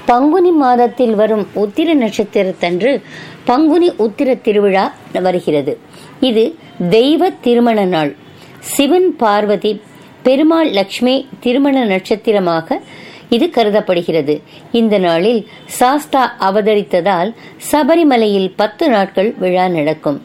பங்குனி மாதத்தில் வரும் உத்திர நட்சத்திரத்தன்று பங்குனி உத்திர திருவிழா வருகிறது இது தெய்வ திருமண நாள் சிவன் பார்வதி பெருமாள் லட்சுமி திருமண நட்சத்திரமாக இது கருதப்படுகிறது இந்த நாளில் சாஸ்தா அவதரித்ததால் சபரிமலையில் பத்து நாட்கள் விழா நடக்கும்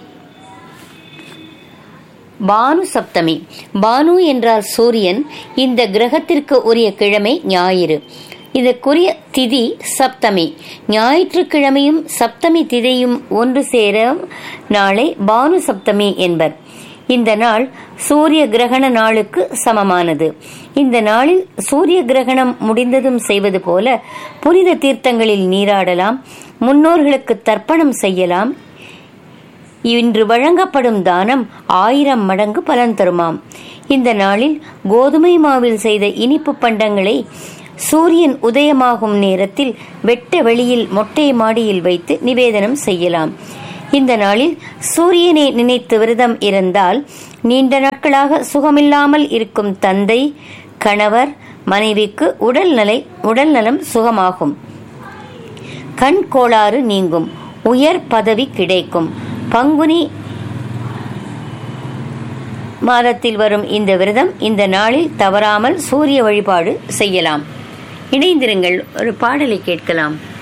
பானு சப்தமி பானு என்றால் சூரியன் இந்த கிரகத்திற்கு உரிய கிழமை ஞாயிறு இதற்குரிய திதி சப்தமி ஞாயிற்றுக்கிழமையும் சப்தமி திதியும் ஒன்று சேர நாளை பானு சப்தமி என்பர் இந்த நாள் சூரிய கிரகண நாளுக்கு சமமானது இந்த நாளில் சூரிய கிரகணம் முடிந்ததும் செய்வது போல புனித தீர்த்தங்களில் நீராடலாம் முன்னோர்களுக்கு தர்ப்பணம் செய்யலாம் இன்று வழங்கப்படும் தானம் ஆயிரம் மடங்கு பலன் தருமாம் இந்த நாளில் கோதுமை மாவில் செய்த இனிப்பு பண்டங்களை சூரியன் உதயமாகும் நேரத்தில் வெட்ட வெளியில் மொட்டை மாடியில் வைத்து நிவேதனம் செய்யலாம் இந்த நாளில் சூரியனை நினைத்து விரதம் இருந்தால் நீண்ட நாட்களாக சுகமில்லாமல் இருக்கும் தந்தை கணவர் மனைவிக்கு உடல்நலை உடல்நலம் சுகமாகும் கண் கோளாறு நீங்கும் உயர் பதவி கிடைக்கும் பங்குனி மாதத்தில் வரும் இந்த விரதம் இந்த நாளில் தவறாமல் சூரிய வழிபாடு செய்யலாம் இணைந்திருங்கள் ஒரு பாடலை கேட்கலாம்